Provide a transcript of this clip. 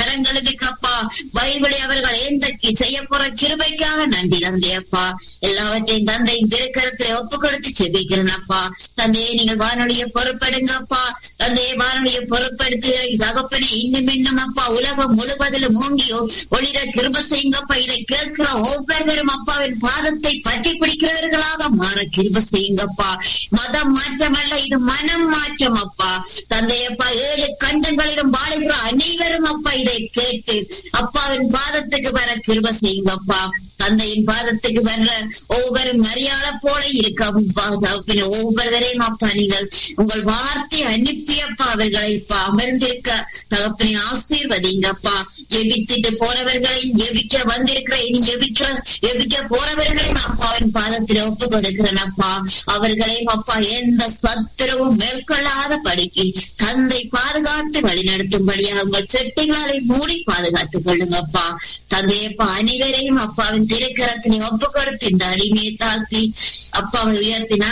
கரங்களுக்கு அப்பா பைபிளை அவர்கள் எந்தக்கு செய்ய போற கிருபைக்காக நன்றி தந்தை அப்பா எல்லாவற்றையும் தந்தையின் திருக்கரத்திலே ஒப்பு கொடுத்து செபிக்கிறேன் அப்பா தந்தையை நீங்கள் வானொலியை பொறுப்படுங்க அப்பா தந்தையை வானொலியை பொறுப்படுத்துகிற தகப்பனை இன்னும் இன்னும் அப்பா உலகம் முழுவதிலும் மூங்கியோ ஒளிர கிருப செய்யுங்கப்பா இதை கேட்கிற ஒவ்வொருவரும் அப்பாவின் பாதத்தை பற்றி பிடிக்கிறவர்களாக மாற கிருப செய்யுங்கப்பா மதம் மாற்றமல்ல இது மனம் மாற்றம் அப்பா தந்தையப்பா ஏழு கண்டங்களிலும் வாழுகிற அனைவரும் அப்பா இதை கேட்டு அப்பாவின் பாதத்துக்கு வர கிருப செய்யுங்கப்பா தந்தையின் பாதத்துக்கு வர்ற ஒவ்வொரு மரியாத போல இருக்க ஒவ்வொருவரையும் அப்பா நீங்கள் உங்கள் வார்த்தை அனுப்பியப்பா அவர்களை இப்ப அமர்ந்திருக்க தகப்பனின் ஆசீர்வதிங்கப்பா ஜெபித்துட்டு போறவர்களையும் ஜெபிக்க வந்திருக்கிற இனி ஜெபிக்கிற ஜெபிக்க போறவர்களையும் அப்பாவின் பாதத்தில் ஒப்பு கொடுக்கிறேன் அப்பா அவர்களையும் அப்பா எந்த சத்துரவும் மேற்கொள்ளாத படிக்கு தந்தை பாதுகாத்து வழிநடத்தும்படியாக உங்கள் செட்டிகளை மூடி பாதுகாத்துக் கொள்ளுங்கப்பா தந்தையப்பா அனைவரையும் அப்பாவின் திருக்கரத்தினை ஒப்பு கொடுத்து இந்த அடிமையை தாக்கி அப்பாவை உயர்த்தினார்